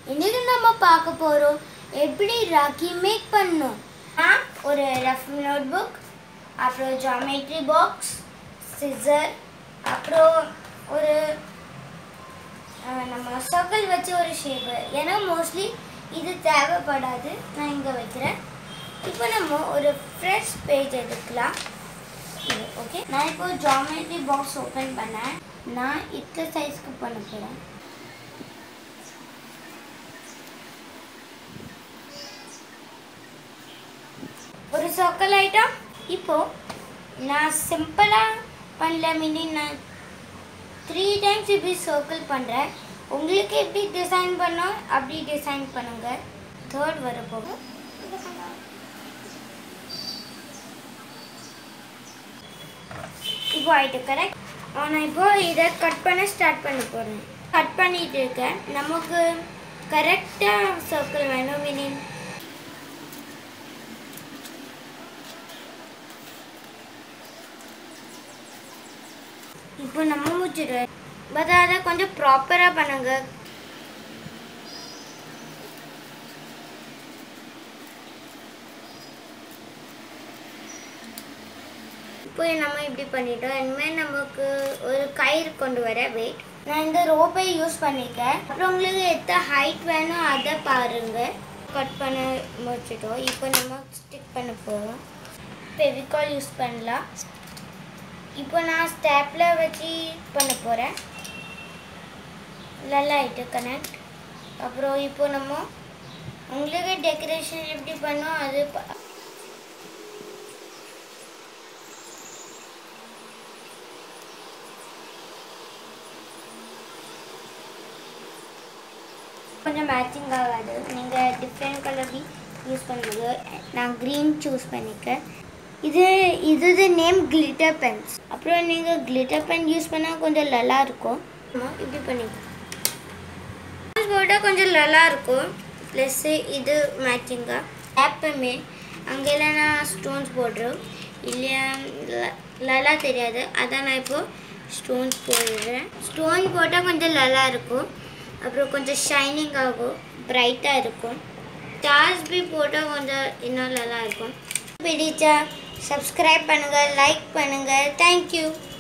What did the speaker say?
இன்னைக்கு நம்ம பார்க்க போகிறோம் எப்படி ராக்கி மேக் பண்ணணும் நான் ஒரு ரஃப் நோட் புக் அப்புறம் ஜாமெட்ரி பாக்ஸ் சிசர் அப்புறம் ஒரு அஹ், நம்ம சர்க்கிள் வச்சு ஒரு ஷேப்பு ஏன்னா மோஸ்ட்லி இது தேவைப்படாது நான் இங்கே வைக்கிறேன் இப்போ நம்ம ஒரு ஃப்ரெஷ் பேஜ் எடுக்கலாம் ஓகே நான் இப்போ ஜாமெட்ரி பாக்ஸ் ஓப்பன் பண்ணேன் நான் இத்த சைஸ்க்கு பண்ண போகிறேன் ஒரு சர்க்கிள் ஐட்டம் இப்போ நான் சிம்பிளாக பண்ணல மினி நான் த்ரீ டைம்ஸ் இப்படி சர்க்கிள் பண்ணுறேன் உங்களுக்கு எப்படி டிசைன் பண்ணோம் அப்படி டிசைன் பண்ணுங்க தேர்ட் வர போகும் இப்போ ஆயிட்டு கரெக்ட் நான் இப்போ இதை கட் பண்ண ஸ்டார்ட் பண்ண போகிறேன் கட் பண்ணிட்டு இருக்கேன் நமக்கு கரெக்டாக சர்க்கிள் வேணும் மீனிங் இப்போ நம்ம முடிச்சிடுவேன் பட் அதை கொஞ்சம் ப்ராப்பராக பண்ணுங்க இப்போ நம்ம இப்படி பண்ணிட்டோம் இனிமேல் நமக்கு ஒரு கயிறு கொண்டு வர வெயிட் நான் இந்த ரோப்பை யூஸ் பண்ணியிருக்கேன் அப்புறம் உங்களுக்கு எத்தனை ஹைட் வேணும் அதை பாருங்க கட் பண்ண முடிச்சிட்டோம் இப்போ நம்ம ஸ்டிக் பண்ண போகிறோம் ஃபெவிகால் யூஸ் பண்ணலாம் இப்போ நான் ஸ்டேப்லர் வச்சு பண்ண போகிறேன் நல்லா ஆயிட்டு கனெக்ட் அப்புறம் இப்போ நம்ம உங்களுக்கு டெக்கரேஷன் எப்படி பண்ணோம் அது ப- கொஞ்சம் மேட்சிங் ஆகாது நீங்கள் டிஃப்ரெண்ட் கலர் பி யூஸ் பண்ணும்போது நான் க்ரீன் சூஸ் பண்ணிக்கேன் இது இது நேம் கிளிட்டர் பென்ஸ் அப்புறம் நீங்கள் கிளிட்டர் பென் யூஸ் பண்ணால் கொஞ்சம் நல்லா இருக்கும் ஆமா, இப்படி பண்ணிக்கலாம் போட்டால் கொஞ்சம் நல்லா இருக்கும் ப்ளஸ்ஸு இது மேட்சிங்காக எப்பவுமே அங்கெல்லாம் நான் ஸ்டோன்ஸ் போடுறோம் இல்லையா ல- நல்லா தெரியாது அதான் நான் இப்போது ஸ்டோன்ஸ் போடுறேன் ஸ்டோன் போட்டால் கொஞ்சம் நல்லா இருக்கும் அப்புறம் கொஞ்சம் ஷைனிங் ஆகும் பிரைட்டாக இருக்கும் ஸ்டார்ஸ் பி போட்டால் கொஞ்சம் இன்னும் நல்லா இருக்கும் பிடிச்சா சப்ஸ்கிரைப் பண்ணுங்கள் லைக் பண்ணுங்கள் தேங்க்யூ